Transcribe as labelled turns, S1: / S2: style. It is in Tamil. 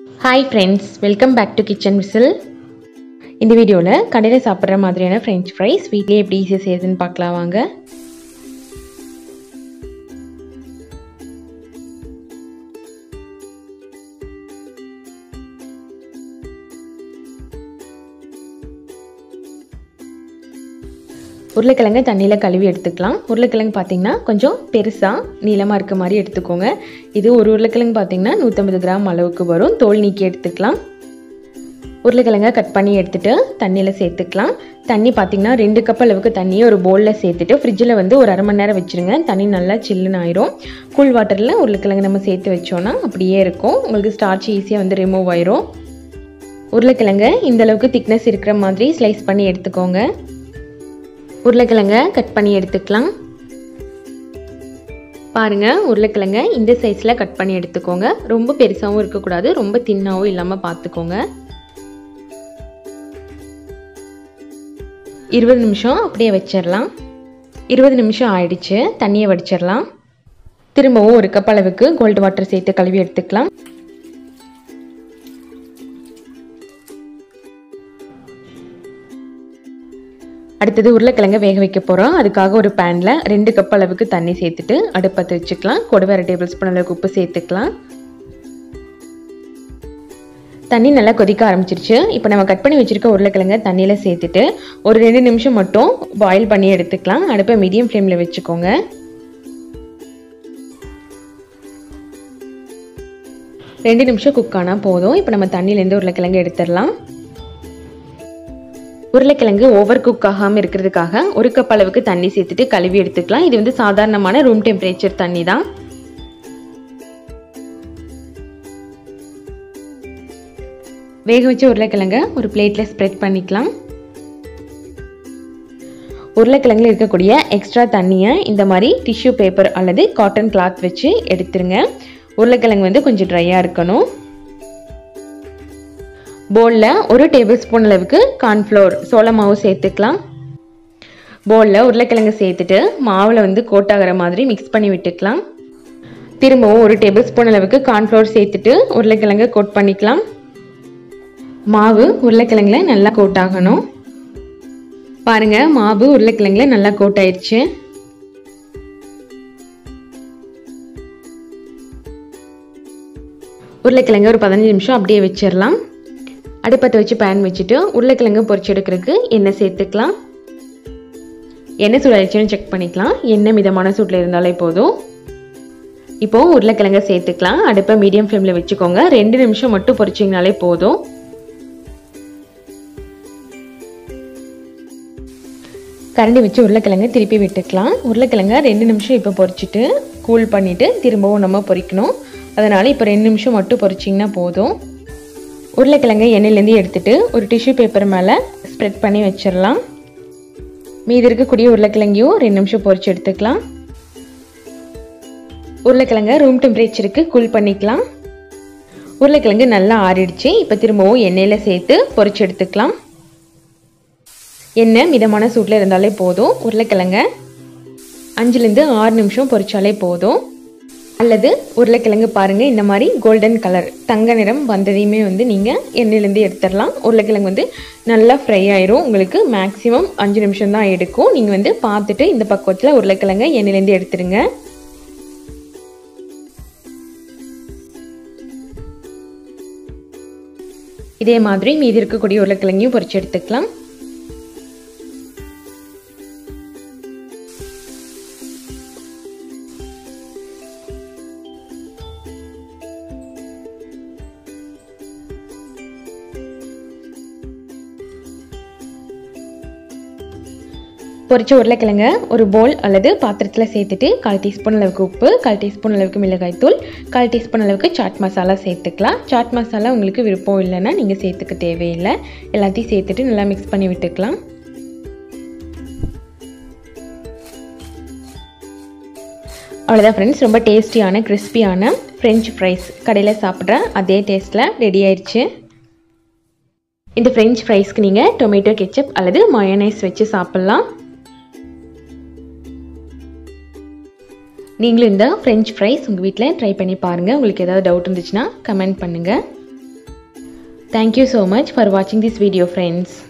S1: hi friends welcome back to kitchen whistle இந்த வீடியோவில் கடையில் சாப்பிட்ற மாதிரியான ஃப்ரெஞ்ச் ஃப்ரைஸ் வீட்லேயே எப்படி ஈஸியாக செய்யுதுன்னு பார்க்கலாம் வாங்க உருளைக்கிழங்கு தண்ணியில் கழுவி எடுத்துக்கலாம் உருளைக்கிழங்கு பார்த்தீங்கன்னா கொஞ்சம் பெருசாக நீளமாக இருக்க மாதிரி எடுத்துக்கோங்க இது ஒரு உருளைக்கிழங்கு பார்த்தீங்கன்னா நூற்றம்பது கிராம் அளவுக்கு வரும் தோல் நீக்கி எடுத்துக்கலாம் உருளைக்கிழங்கை கட் பண்ணி எடுத்துகிட்டு தண்ணியில் சேர்த்துக்கலாம் தண்ணி பார்த்தீங்கன்னா ரெண்டு கப் அளவுக்கு தண்ணியை ஒரு பவுலில் சேர்த்துட்டு ஃப்ரிட்ஜில் வந்து ஒரு அரை மணி நேரம் வச்சுருங்க தண்ணி நல்லா சில்லுன்னு ஆயிரும் கூல் வாட்டரில் உருளைக்கிழங்கு நம்ம சேர்த்து வச்சோன்னா அப்படியே இருக்கும் உங்களுக்கு ஸ்டார்ச் ஈஸியாக வந்து ரிமூவ் ஆயிரும் உருளைக்கிழங்கு இந்த அளவுக்கு திக்னஸ் இருக்கிற மாதிரி ஸ்லைஸ் பண்ணி எடுத்துக்கோங்க உருளைக்கிழங்க கட் பண்ணி எடுத்துக்கலாம் பாருங்கள் உருளைக்கிழங்க இந்த சைஸில் கட் பண்ணி எடுத்துக்கோங்க ரொம்ப பெருசாகவும் இருக்கக்கூடாது ரொம்ப தின்னாகவும் இல்லாமல் பார்த்துக்கோங்க இருபது நிமிஷம் அப்படியே வச்சிடலாம் இருபது நிமிஷம் ஆயிடுச்சு தண்ணியை வடிச்சிடலாம் திரும்பவும் ஒரு கப் அளவுக்கு கோல்டு வாட்டர் சேர்த்து கழுவி எடுத்துக்கலாம் அடுத்தது உருளைக்கிழங்க வேக வைக்க போகிறோம் அதுக்காக ஒரு பேனில் ரெண்டு கப் அளவுக்கு தண்ணி சேர்த்துட்டு அடுப்பத்தை வச்சுக்கலாம் கூட அரை டேபிள் ஸ்பூன் அளவுக்கு உப்பு சேர்த்துக்கலாம் தண்ணி நல்லா கொதிக்க ஆரம்பிச்சிருச்சு இப்போ நம்ம கட் பண்ணி வச்சுருக்க உருளைக்கிழங்க தண்ணியில் சேர்த்துட்டு ஒரு ரெண்டு நிமிஷம் மட்டும் பாயில் பண்ணி எடுத்துக்கலாம் அடுப்பை மீடியம் ஃப்ளேமில் வச்சுக்கோங்க ரெண்டு நிமிஷம் குக் ஆனால் போதும் இப்போ நம்ம தண்ணியிலேருந்து உருளைக்கிழங்கு எடுத்துடலாம் உருளைக்கிழங்கு ஓவர் குக் ஆகாமல் இருக்கிறதுக்காக ஒரு கப் அளவுக்கு தண்ணி சேர்த்துட்டு கழுவி எடுத்துக்கலாம் இது வந்து சாதாரணமான ரூம் டெம்பரேச்சர் தண்ணி தான் வேக வச்ச உருளைக்கிழங்க ஒரு பிளேட்டில் ஸ்ப்ரெட் பண்ணிக்கலாம் உருளைக்கிழங்குல இருக்கக்கூடிய எக்ஸ்ட்ரா தண்ணியை இந்த மாதிரி டிஷ்யூ பேப்பர் அல்லது காட்டன் கிளாத் வச்சு எடுத்துருங்க உருளைக்கிழங்கு வந்து கொஞ்சம் ட்ரையாக இருக்கணும் பவுலில் ஒரு டேபிள் ஸ்பூன் அளவுக்கு கார்ன்ஃப்ளோர் சோள மாவு சேர்த்துக்கலாம் பவுலில் உருளைக்கிழங்கு சேர்த்துட்டு மாவில் வந்து கோட்டாகிற மாதிரி மிக்ஸ் பண்ணி விட்டுக்கலாம் திரும்பவும் ஒரு டேபிள் ஸ்பூன் அளவுக்கு கார்ன்ஃப்ளோர் சேர்த்துட்டு உருளைக்கிழங்கு கோட் பண்ணிக்கலாம் மாவு உருளைக்கிழங்குல நல்லா கோட் ஆகணும் பாருங்க மாவு உருளைக்கிழங்குல நல்லா கோட் ஆயிடுச்சு உருளைக்கிழங்கு ஒரு பதினஞ்சு நிமிஷம் அப்படியே வச்சிடலாம் அடுப்பத்தை வச்சு பேன் வச்சுட்டு உருளைக்கிழங்கு பொரிச்சு எடுக்கிறதுக்கு எண்ணெய் சேர்த்துக்கலாம் எண்ணெய் சூடாயிடுச்சுன்னு செக் பண்ணிக்கலாம் எண்ணெய் மிதமான சூட்டில் இருந்தாலே போதும் இப்போ உருளைக்கிழங்க சேர்த்துக்கலாம் அடுப்பை மீடியம் ஃப்ளேமில் வச்சுக்கோங்க ரெண்டு நிமிஷம் மட்டும் பொரிச்சிங்கனாலே போதும் கரண்டி வச்சு உருளைக்கிழங்கு திருப்பி விட்டுக்கலாம் உருளைக்கிழங்க ரெண்டு நிமிஷம் இப்போ பொரிச்சிட்டு கூல் பண்ணிவிட்டு திரும்பவும் நம்ம பொரிக்கணும் அதனால் இப்போ ரெண்டு நிமிஷம் மட்டும் பொரிச்சிங்கன்னா போதும் உருளைக்கிழங்கை எண்ணெயிலேருந்து எடுத்துகிட்டு ஒரு டிஷ்யூ பேப்பர் மேலே ஸ்ப்ரெட் பண்ணி வச்சிடலாம் மீதி இருக்கக்கூடிய உருளைக்கிழங்கையும் ரெண்டு நிமிஷம் பொரிச்சு எடுத்துக்கலாம் உருளைக்கிழங்க ரூம் டெம்பரேச்சருக்கு கூல் பண்ணிக்கலாம் உருளைக்கிழங்கு நல்லா ஆறிடுச்சு இப்போ திரும்பவும் எண்ணெயில் சேர்த்து பொரிச்சு எடுத்துக்கலாம் எண்ணெய் மிதமான சூட்டில் இருந்தாலே போதும் உருளைக்கிழங்க அஞ்சுலேருந்து ஆறு நிமிஷம் பொரிச்சாலே போதும் அல்லது உருளைக்கிழங்கு பாருங்கள் இந்த மாதிரி கோல்டன் கலர் தங்க நிறம் வந்ததையுமே வந்து நீங்கள் எண்ணெயிலேருந்து எடுத்துடலாம் உருளைக்கிழங்கு வந்து நல்லா ஃப்ரை ஆயிரும் உங்களுக்கு மேக்ஸிமம் அஞ்சு நிமிஷம் தான் எடுக்கும் நீங்கள் வந்து பார்த்துட்டு இந்த பக்குவத்தில் உருளைக்கிழங்க எண்ணெயிலேருந்து எடுத்துருங்க இதே மாதிரி மீதி இருக்கக்கூடிய உருளைக்கிழங்கையும் பொரிச்சு எடுத்துக்கலாம் பொரிச்ச உருளைக்கிழங்க ஒரு போல் அல்லது பாத்திரத்தில் சேர்த்துட்டு கால் டீஸ்பூன் அளவுக்கு உப்பு கால் டீஸ்பூன் அளவுக்கு மிளகாய்த்தூள் கால் டீஸ்பூன் அளவுக்கு சாட் மசாலா சேர்த்துக்கலாம் சாட் மசாலா உங்களுக்கு விருப்பம் இல்லைன்னா நீங்கள் சேர்த்துக்க தேவையில்லை எல்லாத்தையும் சேர்த்துட்டு நல்லா மிக்ஸ் பண்ணி விட்டுக்கலாம் அவ்வளோதான் ஃப்ரெண்ட்ஸ் ரொம்ப டேஸ்டியான கிறிஸ்பியான ஃப்ரெஞ்ச் ஃப்ரைஸ் கடையில் சாப்பிட்ற அதே டேஸ்ட்டில் ரெடி ஆயிடுச்சு இந்த ஃப்ரெஞ்ச் ஃப்ரைஸ்க்கு நீங்கள் டொமேட்டோ கெச்சப் அல்லது மயோனைஸ் வச்சு சாப்பிட்லாம் நீங்களும் இந்த ஃப்ரெஞ்ச் ஃப்ரைஸ் உங்கள் வீட்டில் ட்ரை பண்ணி பாருங்கள் உங்களுக்கு ஏதாவது டவுட் இருந்துச்சுன்னா கமெண்ட் பண்ணுங்கள் தேங்க்யூ ஸோ மச் ஃபார் வாட்சிங் திஸ் வீடியோ ஃப்ரெண்ட்ஸ்